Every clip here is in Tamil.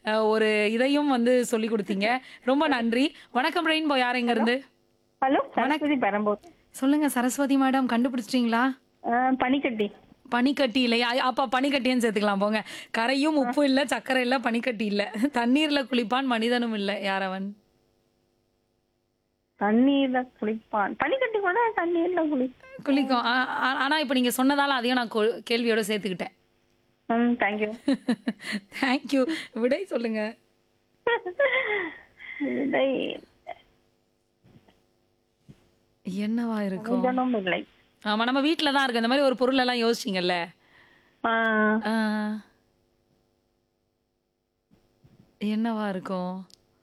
அஹ், ஒரு இதையும் வந்து சொல்லி கொடுத்தீங்க ரொம்ப நன்றி வணக்கம் ரெயின்போ யார் எங்க இருந்து ஹலோ சரஸ்வதி பெரம்பூர் சொல்லுங்க சரஸ்வதி மேடம் கண்டுபிடிச்சிட்டீங்களா ஆ, பனிக்கட்டி பனிக்கட்டி இல்லையா அப்ப பனிக்கட்டின்னு சேர்த்துக்கலாம் போங்க கரையும் உப்பு இல்ல சக்கரை இல்ல பனிக்கட்டி இல்ல தண்ணீர்ல குளிப்பான் மனிதனும் இல்ல யாரவன் தண்ணீர்ல குளிப்பான் பனிக்கட்டி கூட தண்ணீர்ல குளி குளிக்கும் ஆ- ஆ- ஆனா இப்ப நீங்க சொன்னதால அதையும் நான் கொ- கேள்வியோட சேர்த்துக்கிட்டேன் ம் தேங்க்யூ தேங்க்யூ விடை சொல்லுங்க இதை என்னவா இருக்கும் மனிதனும் இல்லை ஆமா நம்ம வீட்ல தான் இருக்கு இந்த மாதிரி ஒரு பொருள் எல்லாம் யோசிச்சிங்கல்ல ஆ, ஆ. என்னவா இருக்கும்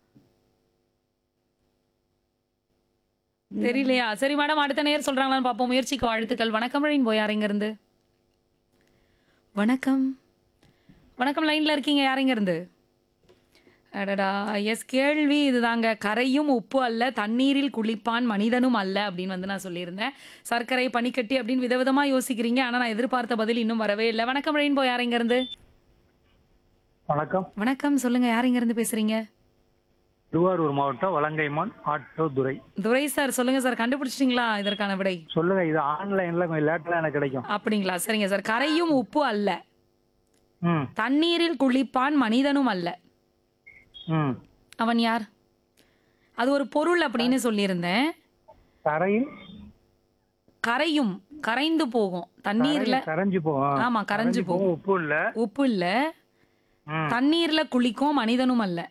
தெரியலையா சரி மேடம் அடுத்த நேர் சொல்றாங்களான்னு பார்ப்போம் முயற்சிக்கு வாழ்த்துக்கள் வணக்கம் ரயின் போய் யார் இருந்து வணக்கம் வணக்கம் லைன்ல இருக்கீங்க யார் இங்க இருந்து அடடா எஸ் கேள்வி இதுதாங்க கரையும் உப்பு அல்ல தண்ணீரில் குளிப்பான் மனிதனும் அல்ல அப்படின்னு வந்து நான் சொல்லியிருந்தேன் சர்க்கரை பனிக்கட்டி அப்படின்னு விதவிதமா யோசிக்கிறீங்க ஆனா நான் எதிர்பார்த்த பதில் இன்னும் வரவே இல்லை வணக்கம் ரெயின்போ யார் இங்க இருந்து வணக்கம் வணக்கம் சொல்லுங்க யார் இங்க இருந்து பேசுறீங்க திருவாரூர் மாவட்டம் வலங்கைமான் ஆட்டோ துறை துரை சார் சொல்லுங்க சார் கண்டுபிடிச்சிட்டீங்களா இதற்கான விடை சொல்லுங்க இது ஆன்லைன்ல கொஞ்சம் லேட்டா எனக்கு கிடைக்கும் அப்படிங்களா சரிங்க சார் கரையும் உப்பு அல்ல ம் தண்ணீரில் குளிப்பான் மனிதனும் அல்ல ம் அவன் யார் அது ஒரு பொருள் அப்படின்னு சொல்லியிருந்தேன் தரையில் கரையும் கரைந்து போகும் தண்ணீர்ல தரையில் கரைஞ்சு போகும் ஆமா கரைஞ்சு போகும் உப்பு இல்ல உப்பு இல்ல ம். தண்ணீர்ல குளிக்கும் மனிதனும் அல்ல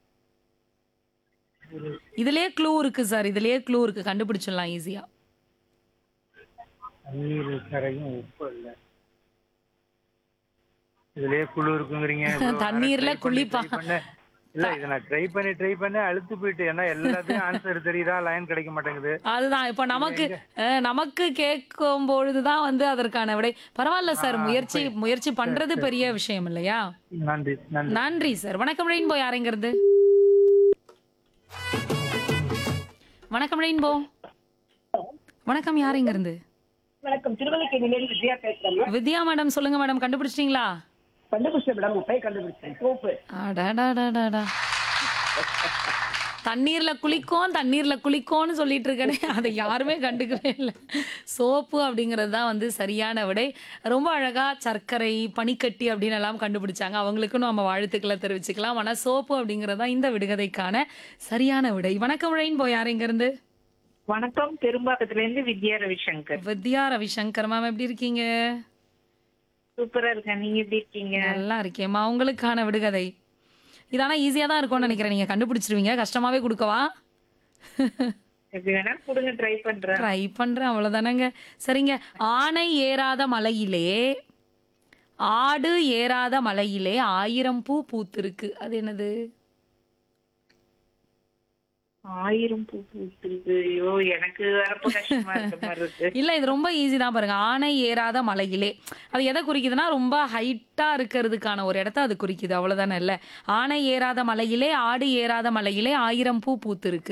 இதுலயே க்ளூ இருக்கு சார் இதுலயே க்ளூ இருக்கு கண்டுபிடிச்சிடலாம் ஈஸியா தண்ணீர் கரையும் உப்பு இல்ல இதுலயே குழு இருக்குங்கிறீங்க இவ்வளவு தண்ணீர்ல try பண்ணி, குளிப்பா. try பண்ண- இல்ல இதை நான் ட்ரை பண்ணி ட்ரை பண்ணி அழுத்து போயிட்டு ஏன்னா எல்லாத்தையும் ஆன்சர் தெரியுதா லைன் கிடைக்க மாட்டேங்குது அதுதான் இப்ப நமக்கு அஹ், நமக்கு கேட்கும் பொழுதுதான் வந்து அதற்கான விடை பரவாயில்ல சார் முயற்சி முயற்சி பண்றது பெரிய விஷயம் இல்லையா நன்றி நன்றி நன்றி சார் வணக்கம் ரெயின்போ யாருங்கிறது வணக்கம் ரெயின்போ வணக்கம் யாருங்க இருந்து வணக்கம் திருவல்லிக்கேணியிலிருந்து விஜயா பேசுறேன் வித்யா மேடம் சொல்லுங்க மேடம் கண்டுபிடிச்சிட்டீங்களா கண்டுபிடிச்ச மேடம் முப்பை கண்டுபிடிச்சேன் சோப்பு அடடடடடா. தண்ணீர்ல குளிக்கும் தண்ணீர்ல குளிக்கும்னு சொல்லிட்டு இருக்கனே அதை யாருமே கண்டுக்கவே இல்லை சோப்பு அப்படிங்கிறது தான் வந்து சரியான விடை ரொம்ப அழகா சர்க்கரை பனிக்கட்டி அப்படின்னு எல்லாம் கண்டுபிடிச்சாங்க அவங்களுக்கும் நம்ம வாழ்த்துக்களை தெரிவிச்சுக்கலாம் ஆனா சோப்பு அப்படிங்கிறது தான் இந்த விடுகதைக்கான சரியான விடை வணக்கம் ரெயின் போய் யார் இங்க இருந்து வணக்கம் பெரும்பாக்கத்துல இருந்து வித்யா ரவிசங்கர் வித்யா ரவிசங்கர் மேம் எப்படி இருக்கீங்க சூப்பரா இருக்கேன் நீங்க எப்படி இருக்கீங்க நல்லா இருக்கேம்மா உங்களுக்கான விடுகதை இதானா ஈஸியா தான் இருக்கும்னு நினைக்கிறேன் நீங்க கண்டுபிடிச்சிருவீங்க கஷ்டமாவே கொடுக்கவா எப்படி வேணா கொடுங்க ட்ரை பண்றேன் ட்ரை பண்றேன் அவ்வளவுதானங்க சரிங்க ஆனை ஏறாத மலையிலே ஆடு ஏறாத மலையிலே ஆயிரம் பூ பூத்திருக்கு அது என்னது ஆயிரம் பூ பூத்திருக்கு ஐயோ எனக்கு வரப்ப கஷ்டமா இருக்க மாதிரி இருக்கு இல்ல இது ரொம்ப ஈஸி தான் பாருங்க ஆனை ஏறாத மலையிலே அது எதை குறிக்குதுன்னா ரொம்ப ஹைட்டா இருக்கிறதுக்கான ஒரு இடத்த அது குறிக்குது அவ்வளவுதானே இல்ல ஆனை ஏறாத மலையிலே ஆடு ஏறாத மலையிலே ஆயிரம் பூ பூத்திருக்கு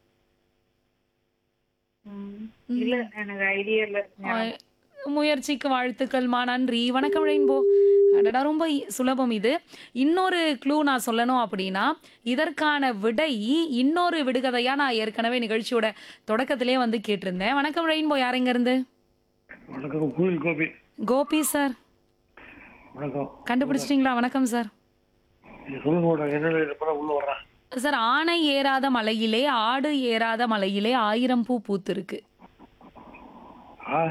ம். இல்ல எனக்கு ஐடியா இல்ல ஆஹ் முயற்சிக்கு வாழ்த்துக்கள்மா நன்றி வணக்கம் ரெயின்போ அடடா ரொம்ப இ- சுலபம் இது இன்னொரு க்ளூ நான் சொல்லணும் அப்படின்னா இதற்கான விடை இன்னொரு விடுகதையா நான் ஏற்கனவே நிகழ்ச்சியோட தொடக்கத்திலே வந்து கேட்டிருந்தேன் வணக்கம் ரெயின்போ யாருங்க இருந்து வணக்கம் கோவில் கோபி கோபி சார் வணக்கம் கண்டுபிடிச்சிட்டிங்களா வணக்கம் சார் சொல்லுங்க மேடம் என்ன உள்ள வர்றேன் சார் ஆனை ஏறாத மலையிலே ஆடு ஏறாத மலையிலே ஆயிரம் பூ பூத்திருக்கு ஆ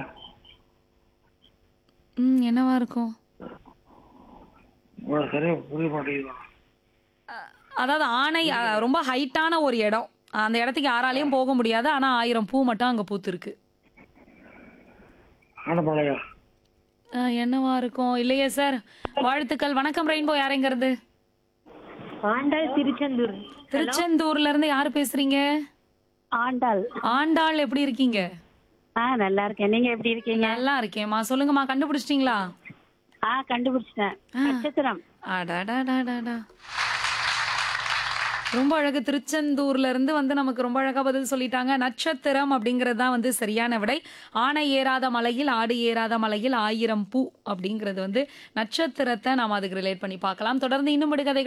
ம் என்னவா இருக்கும் உங்களுக்கு சரியா புரிய மாட்டேங்குது அதாவது ஆனை அஹ், ரொம்ப ஹைட்டான ஒரு இடம் அந்த இடத்துக்கு யாராலையும் போக முடியாது ஆனா ஆயிரம் பூ மட்டும் அங்க பூத்திருக்கு ஆனப்பாளையா அஹ், என்னவா இருக்கும் இல்லையே சார் வாழ்த்துக்கள் வணக்கம் ரெயின்போ யாருங்கிறது ஆண்டாள் திருச்செந்தூர் திருச்செந்தூர்ல இருந்து யாரு பேசுறீங்க ஆண்டாள் ஆண்டாள் எப்படி இருக்கீங்க ஆ நல்லா இருக்கேன் நீங்க எப்படி இருக்கீங்க நல்லா இருக்கேம்மா சொல்லுங்கம்மா கண்டுபிடிச்சிட்டீங்களா ஆ கண்டுபிடிச்சிட்டேன் நட்சத்திரம் அடடடடடா ரொம்ப அழகு திருச்செந்தூர்ல இருந்து வந்து நமக்கு ரொம்ப அழகா பதில் சொல்லிட்டாங்க நட்சத்திரம் அப்படிங்கிறது தான் வந்து சரியான விடை ஆனை ஏறாத மலையில் ஆடு ஏறாத மலையில் ஆயிரம் பூ அப்படிங்கிறது வந்து நட்சத்திரத்தை நாம் அதுக்கு ரிலேட் பண்ணி பார்க்கலாம் தொடர்ந்து இன்னும் விடுகதைகள்